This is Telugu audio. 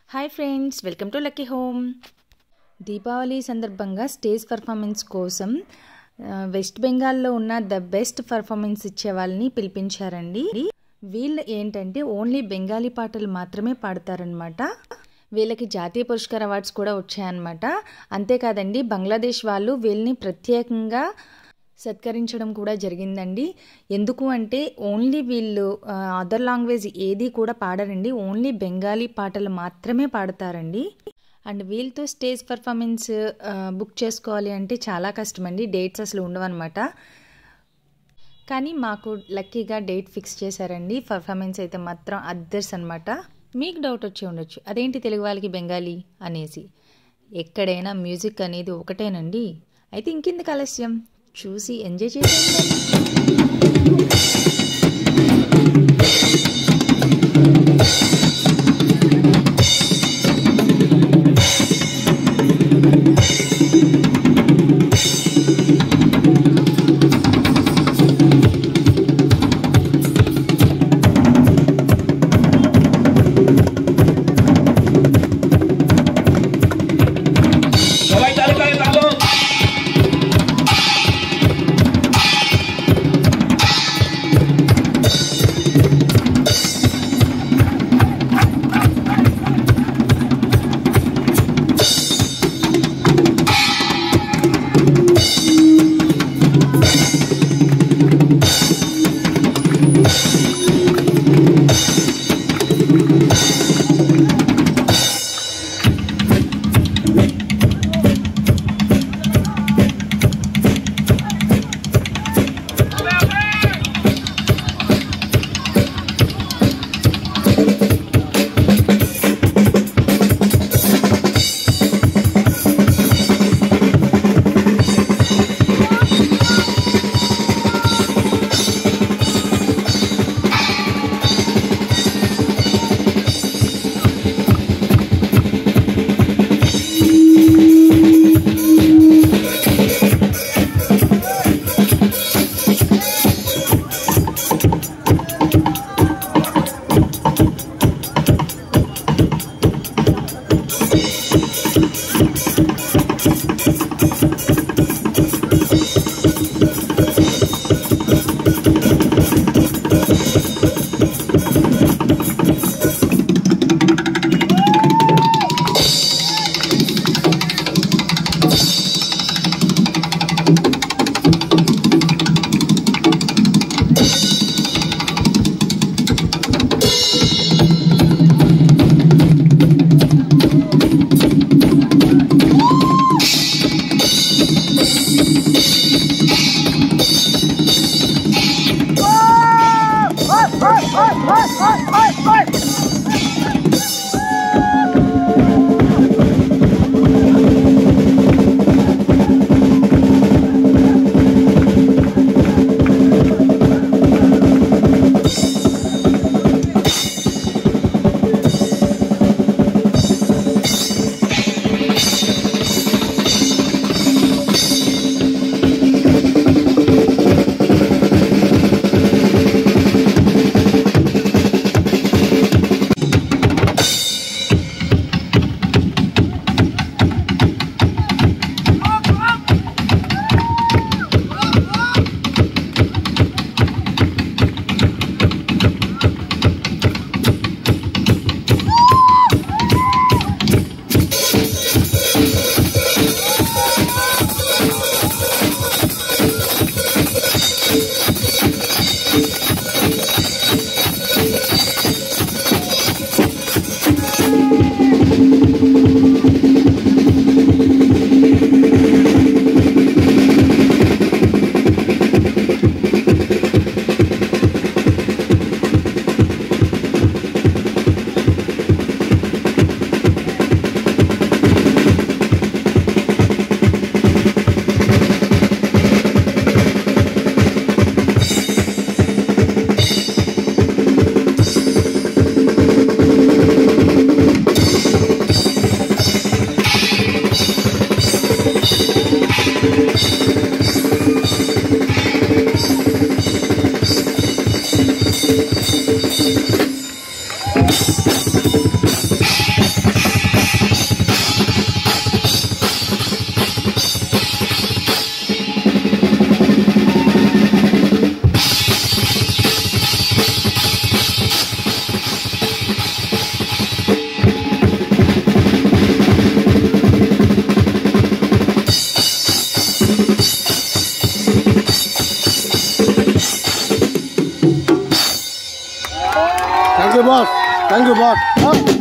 hi friends welcome to Lucky Home Deepavali సందర్భంగా స్టేజ్ పర్ఫార్మెన్స్ కోసం ఆ, వెస్ట్ బెంగాల్లో ఉన్న ద బెస్ట్ పర్ఫార్మెన్స్ ఇచ్చే వాళ్ళని పిలిపించారండి వీళ్ళు ఏంటంటే ఓన్లీ బెంగాలీ పాటలు మాత్రమే పాడతారనమాట వీళ్ళకి జాతీయ పురస్కార్ అవార్డ్స్ కూడా వచ్చాయన్నమాట అంతేకాదండి బంగ్లాదేశ్ వాళ్ళు వీళ్ళని ప్రత్యేకంగా సత్కరించడం కూడా జరిగిందండి ఎందుకు అంటే ఓన్లీ వీళ్ళు అదర్ లాంగ్వేజ్ ఏది కూడా పాడరండి ఓన్లీ బెంగాలీ పాటలు మాత్రమే పాడతారండి అండ్ వీళ్ళతో స్టేజ్ పర్ఫార్మెన్స్ బుక్ చేసుకోవాలి అంటే చాలా కష్టమండి డేట్స్ అసలు ఉండవన్నమాట కానీ మాకు లక్కీగా డేట్ ఫిక్స్ చేశారండి పర్ఫార్మెన్స్ అయితే మాత్రం అద్దర్స్ అనమాట మీకు డౌట్ వచ్చి ఉండొచ్చు అదేంటి తెలుగు వాళ్ళకి బెంగాలీ అనేసి ఎక్కడైనా మ్యూజిక్ అనేది ఒకటేనండి అయితే ఇంకెందుకు ఆలస్యం చూసి ఎంజాయ్ చేసేయండి সবাই তালে তালে তালো థ్యాంక్ యూ బాట్